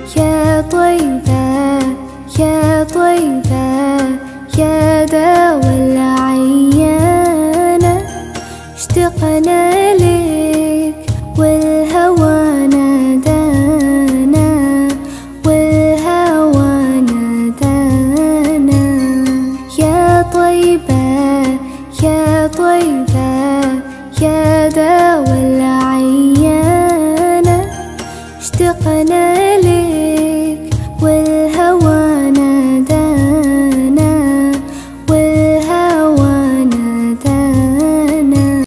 يا طيبة يا طيبة يا دوا العيانة اشتقنا لك والهوى نادانا والهوى نادانا يا طيبة يا طيبة يا دوا العيانة اشتقنا لك